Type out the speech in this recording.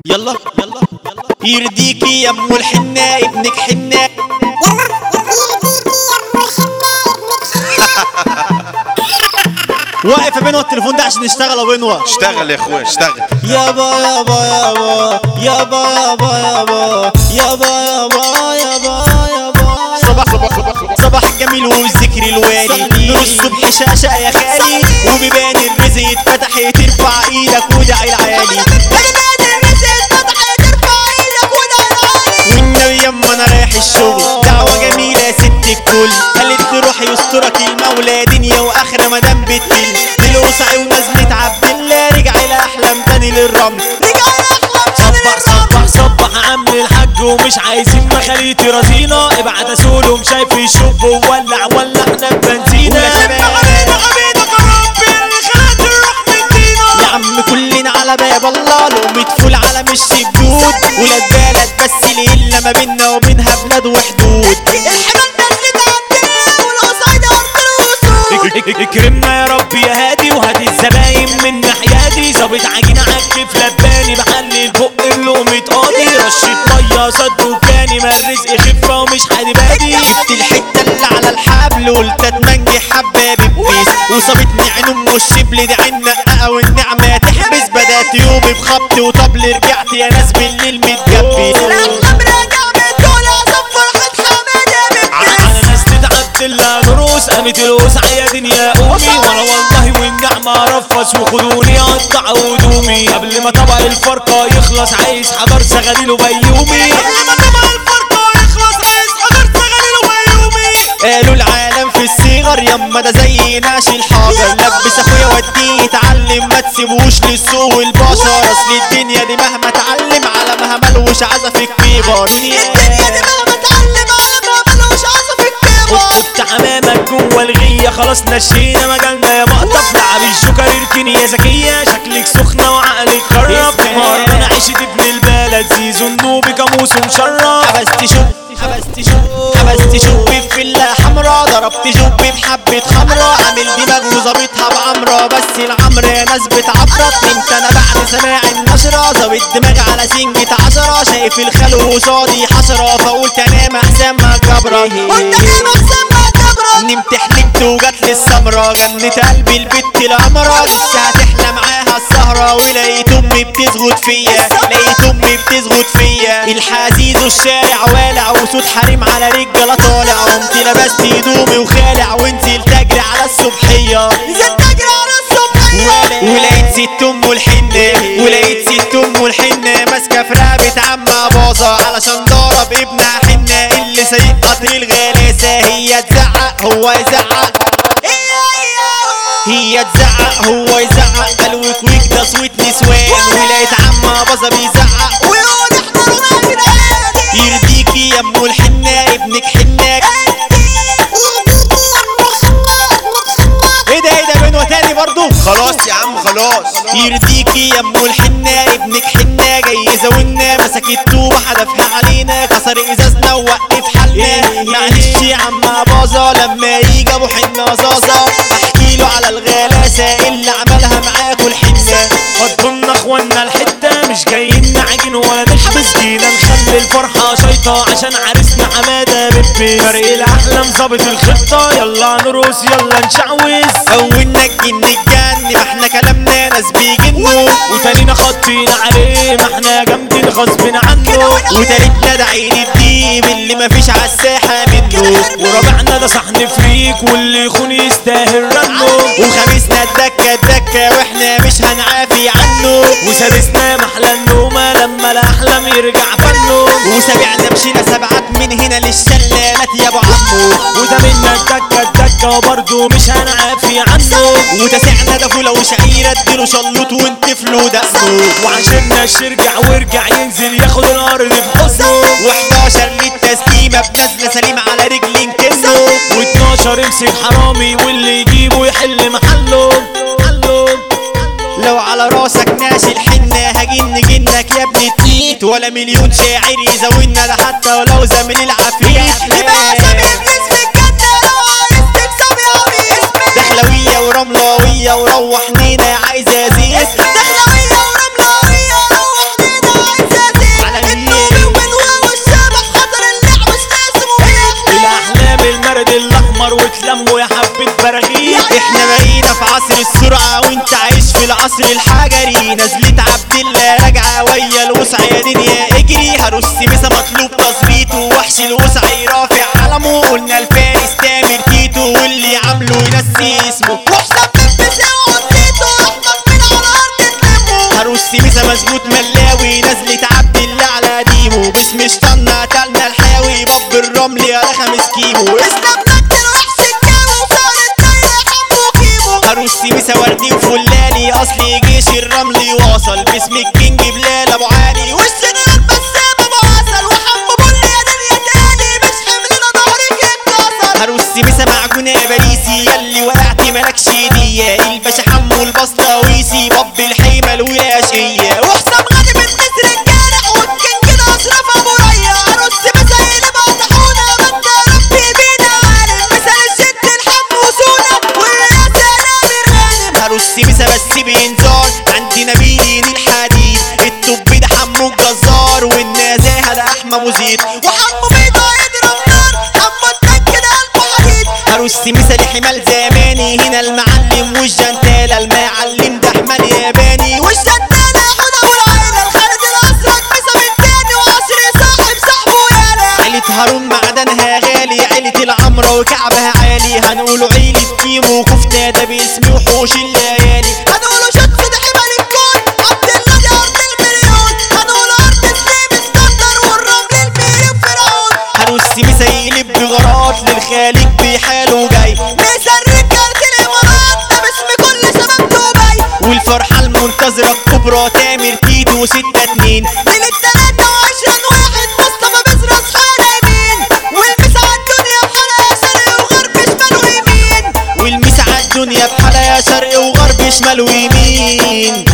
يلا يلا يرضيكي يا ام الحنة ابنك حنة واقف يا بنوة التليفون ده عشان نشتغل يا بنوة اشتغل يا اخويا اشتغل يابا يابا يابا يابا يابا يابا يابا يابا يابا يابا صباح صباح صباح صباح الجميل والذكر الوالي نور الصبح شاشة يا خالي وبيبان الرزق اتفتح ترفع ايدك ودعي العالي والنبي يما انا رايح الشغل دعوة جميلة يا ست الكل قالت لي روح يسترك المولى دنيا واخرة مدام بتل بالوسع ونزلة عبد الله رجع الى احلام تاني للرمل صبح صبح صبح عم الحاج ومش عايزين مخاليتي رزينة ابعت اسولهم شايف الشوب وولع ولعنا بنزينة ويا شباب. يا عم كلنا على باب الله لو مدفول على مش جدود ولاد بلد بس ليه الا ما بينا وبينها بلاد وحدود اكرمنا يا رب يا هادي وهات الزباين من ناحياتي ظابط عجينة عكف لباني بحلل بق اللقمة قاضي رشة مية صد وكاني ما الرزق خفة ومش حد بادي جبت الحتة اللي على الحبل قلت اتمنجي حبة ببيس وصابتني عين ام الشبل دي عين نققة والنعمة تحبس بدأت يومي بخبط وطبل رجعت يا ناس بالليل متجبس على ناس تتعب تلا نروس قامت الوسع يا دنيا قومي وانا والله والنعمة رفس وخدوني اقطع هدومي قبل ما طبق الفرقة يخلص عايز حجر سغليله بيومي قالوا العالم في الصغر يما ده زي نعش الحجر لبس اخويا وديه يتعلم ما تسيبوش للسوق والبشر اصل الدنيا دي مهما اتعلم على ما ملوش عزف الكبر كنت حمامك جوه الغية خلاص نشينا مجالنا يا مقطف لعب الجوكر اركني يا ذكية شكلك سخنة وعقلك خرب مهرجان عيشة ابن البلد زيزو النوبي كاموس ومشرف حبست شوب حبست شوب حبست شوب في فيلا حمرا ضربت جوب بحبة خمرة عامل دماغ وظابطها بعمرة بس العمر يا ناس بتعبرط نمت انا بعد سماع النشرة ظابط دماغ على سنجة عشرة شايف الخلو قصادي حشرة فقلت انام احسن ما كبرة نمت حلمت وجات لي السمرة جنت قلبي البت القمرة لسه هتحلى معاها السهرة ولقيت امي بتزغط فيا لقيت امي بتزغط فيا الحزيز الشارع والع وصوت حريم على رجالة طالع قمت لبست هدومي وخالع ونزلت اجري على الصبحية ولقيت ست ام الحنة ولقيت ست ام الحنة ماسكة في رقبة عمها باظة علشان ضرب ابنها حنة اللي سايق قطر الغلاسة هي تزعق هو يزعق هي تزعق هو يزعق قالوا كويك ده صوت نسوان ولقيت عمها باظة بيزعق يرضيكي يا ام الحنة ابنك حناك ايه ده ايه ده بينه تاني برضو خلاص يا عم خلاص يرضيكي يا ام الحنة ابنك حنة جاي يزاولنا مسك الطوبة حدفها علينا كسر ازازنا ووقف حالنا معلش يا عم باظة لما يجي ابو حنة زازة احكي له على الغلاسة اللي عملها معاكوا الحنة فضلنا اخوانا الحتة مش جايين نعجن ولا نخبز جينا نخلي الفرحة شيطة عشان عرسنا حمادة بيبي فرق الأحلام ظابط الخطة يلا نرقص يلا نشعوذ اولنا الجن الجن ما احنا كلامنا ناس بيجنوا وتانينا خطينا عليه ما احنا جامدين غصب عنه وتالتنا ده عين الديب اللي مفيش عالساحة منه ورابعنا ده صحن فريك واللي يخون يستاهل رنه وخميسنا الدكة الدكة واحنا مش هنعافي عنه وسادسنا محلى النومة لما الأحلام يرجع فنه وسابعنا مشينا سبعات من هنا للشلالات يا ابو عمو وتمنا الدكة الدكة وبرضه مش هنعافي عنه وتسعنا ده فولة وشعيرة اديله شلوط وانتفلوا دقنه وعشان يرجع ويرجع ينزل ياخد الأرض في حضنه و11 للتسليمة بنزلة سليمة على رجل نكنه و12 يمسك حرامي واللي يجيبه يحل محله محله لو على راسك ناشي الحنة هجن جنك يا ابن التيت ولا مليون شاعر يزاولنا ده حتى ولو زميل العفريت دخلوية ورملاوية وروح نينا عايزة زيت قصر الحجري نزلت عبد الله راجعه ويا الوسع يا دنيا اجري هرص مسا مطلوب تظبيطه وحش الوسع رافع علمه قلنا الفارس تامر تيتو واللي عامله ينسي اسمه وحسب نفسي وقضيته احمد من على ارض تلمه هرص مسا مظبوط ملاوي نزلت عبد الله على ديمو باسم شطنا تلنا الحاوي باب الرمل يا خمس كيمو اسلام نكتر وحش الجو وصارت دايرة حمو كيمو هرص مسا وردي وفلالي اصلي جيش الرمل واصل باسم الكينج بلال ابو علي والسنان بسام ابو عسل وحمو بل يا دنيا تاني مش حملنا ظهرك اتكسر هرص مسا معجون يا باريسي ياللي وقعت مالكش دية الباشا حمو البسطاويسي باب الحيمة الوياشية وحسام غني من مصر الجارح والكينج ده اشرف ابو ريا عروس مسايل بقى طحونة وانت ربي بينا عالم مثال الشد الحم وسونا والرياس سلام الغانم هرص مسا بس بإنذار عندي نبيل الحديد التوب ده حمو الجزار والنزاهة ده أحمى مزيد وحمو بيضا يضرب نار حمو التك ده قلبه حديد هرص مسا لحمال زماني هنا المعلم والجنتالة المعلم ده أحمد ياباني والشدانة حوده والعيلة الخالد الأسرق بسم التاني وعصري صاحب صاحبه يالا عيلة هارون معدنها غالي عيلة العمرة وكعبها عالي هنقولوا عيلة كيمو وكفتة ده باسم وحوش الليالي هنقوله شط ده حمل الكون عبد الله دي أرض المليون هنقوله أرض سليم اسكندر والرمل الميم فرعون هرص مسا يقلب بغارات للخالق بحاله جاي مثل رجالة الإمارات ده باسم كل شباب دبي والفرحة المنتظرة الكبرى تامر تيتو ستة اتنين ليلة تلاتة وعشرين واحد مصطفى بزر أصحاب يمين والمسا عالدنيا بحالها شرق وغرب شمال ويمين والمسا عالدنيا بحالها يا شرق وغرب شمال ويمين